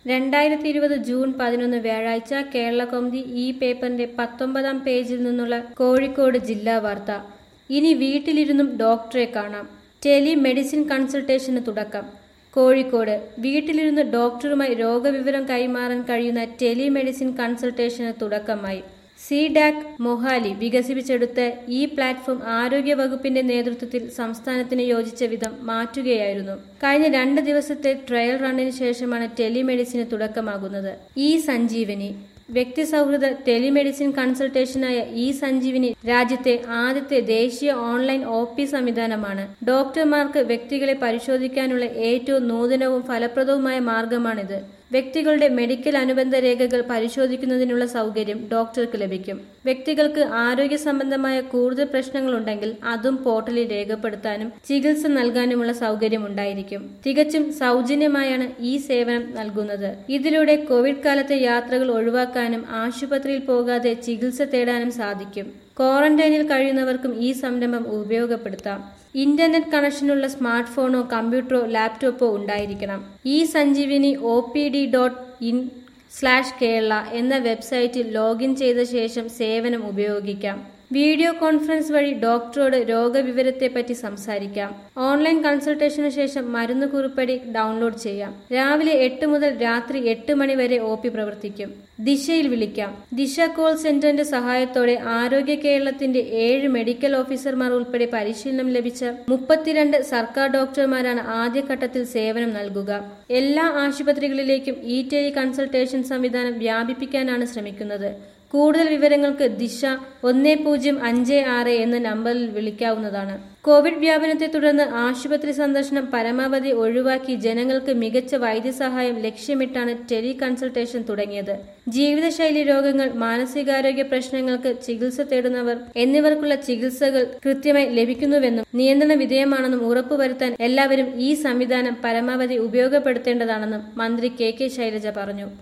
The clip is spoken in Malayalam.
രണ്ടായിരത്തി ഇരുപത് ജൂൺ പതിനൊന്ന് വ്യാഴാഴ്ച കേരള കൗമുദി ഈ പേപ്പറിന്റെ പത്തൊമ്പതാം പേജിൽ നിന്നുള്ള കോഴിക്കോട് ജില്ലാ വാർത്ത ഇനി വീട്ടിലിരുന്നും ഡോക്ടറെ കാണാം ടെലി മെഡിസിൻ കൺസൾട്ടേഷന് തുടക്കം കോഴിക്കോട് വീട്ടിലിരുന്ന് ഡോക്ടറുമായി രോഗവിവരം കൈമാറാൻ കഴിയുന്ന ടെലിമെഡിസിൻ കൺസൾട്ടേഷന് തുടക്കമായി സി ഡാക് മൊഹാലി വികസിപ്പിച്ചെടുത്ത ഈ പ്ലാറ്റ്ഫോം ആരോഗ്യ വകുപ്പിന്റെ നേതൃത്വത്തിൽ സംസ്ഥാനത്തിന് യോജിച്ച വിധം മാറ്റുകയായിരുന്നു കഴിഞ്ഞ രണ്ട് ദിവസത്തെ ട്രയൽ റണ്ണിന് ശേഷമാണ് ടെലിമെഡിസിന് തുടക്കമാകുന്നത് ഈ സഞ്ജീവനി വ്യക്തി സൗഹൃദ ടെലിമെഡിസിൻ കൺസൾട്ടേഷനായ ഈ സഞ്ജീവിനി രാജ്യത്തെ ആദ്യത്തെ ദേശീയ ഓൺലൈൻ ഒ പി സംവിധാനമാണ് ഡോക്ടർമാർക്ക് വ്യക്തികളെ പരിശോധിക്കാനുള്ള ഏറ്റവും നൂതനവും ഫലപ്രദവുമായ മാർഗമാണിത് വ്യക്തികളുടെ മെഡിക്കൽ അനുബന്ധ രേഖകൾ പരിശോധിക്കുന്നതിനുള്ള സൗകര്യം ഡോക്ടർക്ക് ലഭിക്കും വ്യക്തികൾക്ക് ആരോഗ്യ സംബന്ധമായ കൂടുതൽ പ്രശ്നങ്ങളുണ്ടെങ്കിൽ അതും പോർട്ടലിൽ രേഖപ്പെടുത്താനും ചികിത്സ നൽകാനുമുള്ള സൗകര്യം ഉണ്ടായിരിക്കും തികച്ചും സൗജന്യമായാണ് ഈ സേവനം നൽകുന്നത് ഇതിലൂടെ കോവിഡ് കാലത്തെ യാത്രകൾ ഒഴിവാക്കാനും ആശുപത്രിയിൽ പോകാതെ ചികിത്സ തേടാനും സാധിക്കും ക്വാറന്റൈനിൽ കഴിയുന്നവർക്കും ഈ സംരംഭം ഉപയോഗപ്പെടുത്താം ഇന്റർനെറ്റ് കണക്ഷനുള്ള സ്മാർട്ട് ഫോണോ കമ്പ്യൂട്ടറോ ലാപ്ടോപ്പോ ഉണ്ടായിരിക്കണം ഈ Sanjeevani O P D dot in slash Kerala എന്ന വെബ്സൈറ്റിൽ ലോഗിൻ ചെയ്ത ശേഷം സേവനം ഉപയോഗിക്കാം വീഡിയോ കോൺഫറൻസ് വഴി ഡോക്ടറോട് രോഗവിവരത്തെപ്പറ്റി സംസാരിക്കാം ഓൺലൈൻ കൺസൾട്ടേഷന് ശേഷം മരുന്ന് കുറിപ്പടി ഡൗൺലോഡ് ചെയ്യാം രാവിലെ എട്ട് മുതൽ രാത്രി എട്ട് മണി വരെ ഒ പി പ്രവർത്തിക്കും ദിശയിൽ വിളിക്കാം ദിശ കോൾ സെന്ററിന്റെ സഹായത്തോടെ ആരോഗ്യ കേരളത്തിന്റെ ഏഴ് മെഡിക്കൽ ഓഫീസർമാർ ഉൾപ്പെടെ പരിശീലനം ലഭിച്ച മുപ്പത്തിരണ്ട് സർക്കാർ ഡോക്ടർമാരാണ് ആദ്യഘട്ടത്തിൽ സേവനം നൽകുക എല്ലാ ആശുപത്രികളിലേക്കും ഇ ടെലി കൺസൾട്ടേഷൻ സംവിധാനം വ്യാപിപ്പിക്കാനാണ് ശ്രമിക്കുന്നത് കൂടുതൽ വിവരങ്ങൾക്ക് ദിശ ഒന്ന് പൂജ്യം അഞ്ച് ആറ് എന്ന നമ്പറിൽ വിളിക്കാവുന്നതാണ് കോവിഡ് വ്യാപനത്തെ തുടർന്ന് ആശുപത്രി സന്ദർശനം പരമാവധി ഒഴിവാക്കി ജനങ്ങൾക്ക് മികച്ച വൈദ്യസഹായം ലക്ഷ്യമിട്ടാണ് ടെലി കൺസൾട്ടേഷൻ തുടങ്ങിയത് ജീവിതശൈലി രോഗങ്ങൾ മാനസികാരോഗ്യ പ്രശ്നങ്ങൾക്ക് ചികിത്സ തേടുന്നവർ എന്നിവർക്കുള്ള ചികിത്സകൾ കൃത്യമായി ലഭിക്കുന്നുവെന്നും നിയന്ത്രണ വിധേയമാണെന്നും ഉറപ്പുവരുത്താൻ എല്ലാവരും ഈ സംവിധാനം പരമാവധി ഉപയോഗപ്പെടുത്തേണ്ടതാണെന്നും മന്ത്രി കെ കെ ശൈലജ പറഞ്ഞു